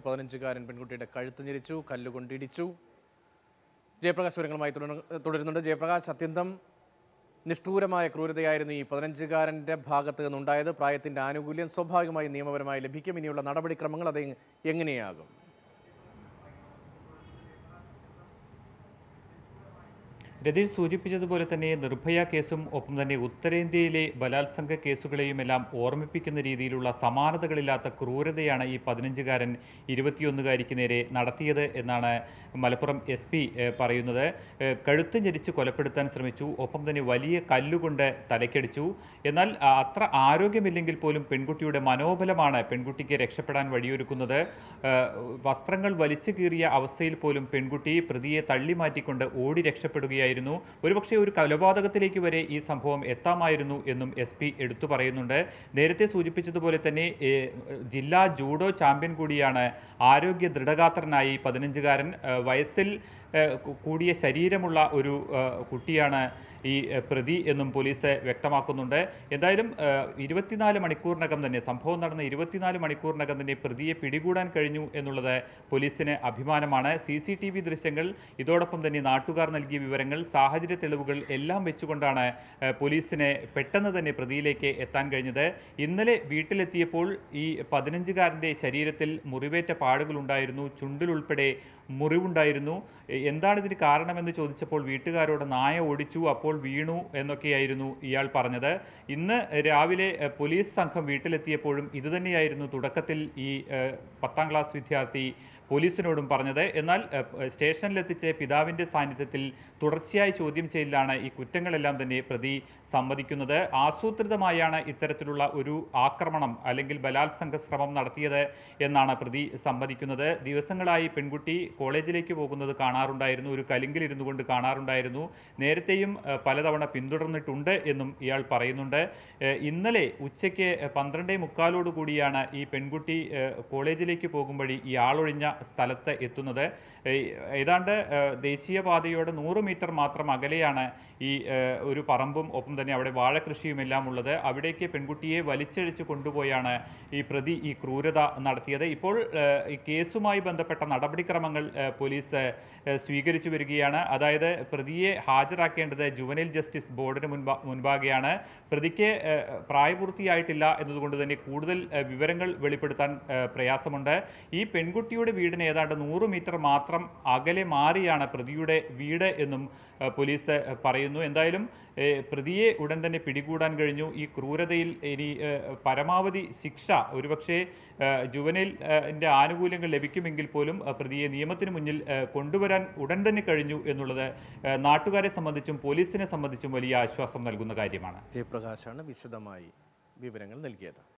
പതിനഞ്ചുകാരൻ പെൺകുട്ടിയുടെ കഴുത്ത് ഞെരിച്ചു കല്ലുകൊണ്ടിടിച്ചു ജയപ്രകാശ് വിവരങ്ങളുമായി തുടരു- തുടരുന്നുണ്ട് ജയപ്രകാശ് അത്യന്തം നിഷ്ഠൂരമായ ക്രൂരതയായിരുന്നു ഈ പതിനഞ്ചുകാരൻ്റെ ഭാഗത്ത് നിന്നുണ്ടായത് പ്രായത്തിൻ്റെ ആനുകൂല്യം സ്വാഭാവികമായി നിയമപരമായി ലഭിക്കും ഇനിയുള്ള നടപടിക്രമങ്ങൾ അത് എങ്ങനെയാകും രതീഷ് സൂചിപ്പിച്ചതുപോലെ തന്നെ നിർഭയ കേസും ഒപ്പം തന്നെ ഉത്തരേന്ത്യയിലെ ബലാത്സംഗ കേസുകളെയുമെല്ലാം ഓർമ്മിപ്പിക്കുന്ന രീതിയിലുള്ള സമാനതകളില്ലാത്ത ക്രൂരതയാണ് ഈ പതിനഞ്ചുകാരൻ ഇരുപത്തിയൊന്നുകാരിക്ക് നേരെ നടത്തിയത് എന്നാണ് മലപ്പുറം എസ് പി പറയുന്നത് ഏഹ് കഴുത്ത് ഞെരിച്ച് കൊലപ്പെടുത്താൻ ശ്രമിച്ചു ഒപ്പം തന്നെ വലിയ കല്ലുകൊണ്ട് തലക്കടിച്ചു എന്നാൽ ആ, അത്ര ആരോഗ്യമില്ലെങ്കിൽ പോലും പെൺകുട്ടിയുടെ മനോബലമാണ് പെൺകുട്ടിക്ക് രക്ഷപ്പെടാൻ വഴിയൊരുക്കുന്നത് ഏഹ് വസ്ത്രങ്ങൾ വലിച്ചു കീറിയ അവസ്ഥയിൽ പോലും പെൺകുട്ടി പ്രതിയെ തള്ളി മാറ്റിക്കൊണ്ട് ഓടി രക്ഷപ്പെടുകയായിരുന്നു ഒരുപക്ഷെ ഒരു കൊലപാതകത്തിലേക്ക് വരെ ഈ സംഭവം എത്താമായിരുന്നു എന്നും എസ് പി എടുത്തു പറയുന്നുണ്ട് നേരത്തെ സൂചിപ്പിച്ചതുപോലെ തന്നെ ഏഹ്, ജില്ലാ ജൂഡോ ചാമ്പ്യൻ കൂടിയാണ് ആരോഗ്യ ദൃഢഗാത്രനായി പതിനഞ്ചുകാരൻ ഏഹ്, വയസ്സിൽ ഏഹ്, കു- കൂടിയ ശരീരമുള്ള ഒരു ഏഹ്, കുട്ടിയാണ് ഈ ഏഹ്, പ്രതി എന്നും പോലീസ് വ്യക്തമാക്കുന്നുണ്ട് എന്തായാലും ഏഹ്, ഇരുപത്തിനാല് മണിക്കൂറിനകം തന്നെ സംഭവം നടന്ന ഇരുപത്തിനാല് മണിക്കൂറിനകം തന്നെ പ്രതിയെ പിടികൂടാൻ കഴിഞ്ഞു എന്നുള്ളത് പോലീസിന് അഭിമാനമാണ് സി സി ടി വി ദൃശ്യങ്ങൾ ഇതോടൊപ്പം തന്നെ നാട്ടുകാർ നൽകിയ വിവരങ്ങൾ സാഹചര്യ തെളിവുകൾ എല്ലാം വെച്ചുകൊണ്ടാണ് ഏഹ്, പോലീസിന് പെട്ടെന്ന് തന്നെ പ്രതിയിലേക്ക് എത്താൻ കഴിഞ്ഞത് ഇന്നലെ വീട്ടിലെത്തിയപ്പോൾ ഈ പതിനഞ്ചുകാരൻ്റെ ശരീരത്തിൽ മുറിവേറ്റ പാടുകളുണ്ടായിരുന്നു ചുണ്ടിലുൾപ്പെടെ മുറിവുണ്ടായിരുന്നു എ- എന്താണ് ഇതിന് കാരണമെന്ന് ചോദിച്ചപ്പോൾ വീട്ടുകാരോട് നായ ഓടിച്ചു അപ്പോൾ വീണു എന്നൊക്കെയായിരുന്നു ഇയാൾ പറഞ്ഞത് ഇന്ന് രാവിലെ എഹ്, പോലീസ് സംഘം വീട്ടിലെത്തിയപ്പോഴും ഇതുതന്നെയായിരുന്നു തുടക്കത്തിൽ ഈ എഹ്, പത്താം ക്ലാസ് വിദ്യാർത്ഥി പോലീസിനോടും പറഞ്ഞത് എന്നാൽ എഹ്, സ്റ്റേഷനിലെത്തിച്ച് പിതാവിൻ്റെ സാന്നിധ്യത്തിൽ തുടർച്ചയായി ചോദ്യം ചെയ്യലിലാണ് ഈ കുറ്റങ്ങളെല്ലാം തന്നെ പ്രതി സമ്മതിക്കുന്നത് ആസൂത്രിതമായാണ് ഇത്തരത്തിലുള്ള ഒരു ആക്രമണം അല്ലെങ്കിൽ ബലാത്സംഗ ശ്രമം നടത്തിയത് എന്നാണ് പ്രതി സമ്മതിക്കുന്നത് ദിവസങ്ങളായി പെൺകുട്ടി കോളേജിലേക്ക് പോകുന്നത് കാണാറുണ്ടായിരുന്നു ഒരു കലിങ്കിലിരുന്നു കൊണ്ട് കാണാറുണ്ടായിരുന്നു നേരത്തെയും ഏഹ്, പലതവണ പിന്തുടർന്നിട്ടുണ്ട് എന്നും ഇയാൾ പറയുന്നുണ്ട് ഏഹ്, ഇന്നലെ ഉച്ചയ്ക്ക് പന്ത്രണ്ടേ മുക്കാലോട് കൂടിയാണ് ഈ പെൺകുട്ടി ഏഹ്, കോളേജിലേക്ക് പോകുമ്പോഴി ഈ ആളൊഴിഞ്ഞ സ്ഥലത്ത് എത്തുന്നത് ഏഹ്, ഏതാണ്ട് ഏഹ്, ദേശീയപാതയോട് നൂറ് മീറ്റർ മാത്രം അകലെയാണ് ഈ ഏഹ്, ഒരു പറമ്പും ഒപ്പം തന്നെ അവിടെ വാഴകൃഷിയും എല്ലാം ഉള്ളത് അവിടേക്ക് പെൺകുട്ടിയെ വലിച്ചഴിച്ച് കൊണ്ടുപോയാണ് ഈ പ്രതി ഈ ക്രൂരത നടത്തിയത് ഇപ്പോൾ ഏഹ്, ഈ കേസുമായി ബന്ധപ്പെട്ട നടപടിക്രമങ്ങൾ ഏഹ്, പോലീസ് ഏഹ്, സ്വീകരിച്ചു വരികയാണ് അതായത് പ്രതിയെ ഹാജരാക്കേണ്ടത് ജുവനൈൽ ജസ്റ്റിസ് ബോർഡിന് മുൻപാ മുൻപാകെയാണ് പ്രതിക്ക് ഏഹ്, പ്രായപൂർത്തിയായിട്ടില്ല എന്നതുകൊണ്ട് തന്നെ കൂടുതൽ ഏഹ്, വിവരങ്ങൾ വെളിപ്പെടുത്താൻ ഏഹ്, പ്രയാസമുണ്ട് ഈ പെൺകുട്ടിയുടെ വീടിന് ഏതാണ്ട് നൂറ് മീറ്റർ മാത്രം അകലെ മാറിയാണ് പ്രതിയുടെ വീട് എന്നും ഏഹ്, പോലീസ് ഏഹ്, പറയുന്നു എന്തായാലും ഏഹ്, പ്രതിയെ ഉടൻ തന്നെ പിടികൂടാൻ കഴിഞ്ഞു ഈ ക്രൂരതയിൽ ഇനി ഏഹ്, പരമാവധി ശിക്ഷ ഒരുപക്ഷെ ഏഹ്, ജുവനൈൽ ഏഹ്, ന്റെ ആനുകൂല്യങ്ങൾ ലഭിക്കുമെങ്കിൽ പോലും ഏഹ്, പ്രതിയെ നിയമത്തിന് മുന്നിൽ ഏഹ്, കൊണ്ടുവരാൻ ഉടൻ തന്നെ കഴിഞ്ഞു എന്നുള്ളത് ഏഹ്, നാട്ടുകാരെ സംബന്ധിച്ചും പോലീസിനെ സംബന്ധിച്ചും വലിയ ആശ്വാസം നൽകുന്ന കാര്യമാണ് ജയപ്രകാശാണ് വിശദമായി വിവരങ്ങൾ നൽകിയത്